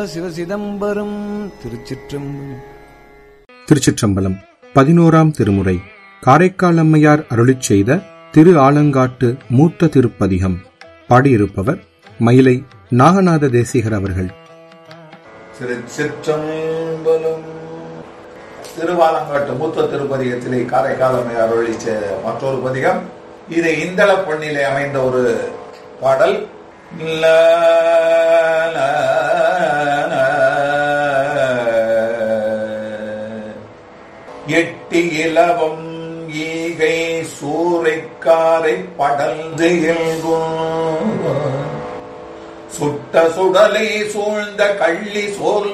சிவசிதம்பரம் திருச்சிற்றம்பலம் திருச்சிற்றம்பலம் பதினோராம் திருமுறை காரைக்கால் அம்மையார் அருளிச் செய்த திரு ஆலங்காட்டு மூத்த திருப்பதிகம் பாடியிருப்பவர் மயிலை நாகநாத தேசிகர் அவர்கள் திருச்சிற்றம்பலம் திருவாலங்காட்டு மூத்த திருப்பதிகத்திலே காரைக்காலமையார் அருளிச்ச மற்றொரு பதிகம் இது இந்தள பொன்னிலே அமைந்த ஒரு பாடல் ல, ல, ல. எட்டி இலவம் ஈகை சூறைக்காரை படர்ந்து இயல்கும் சுட்ட சுடலை சூழ்ந்த கள்ளி சோல்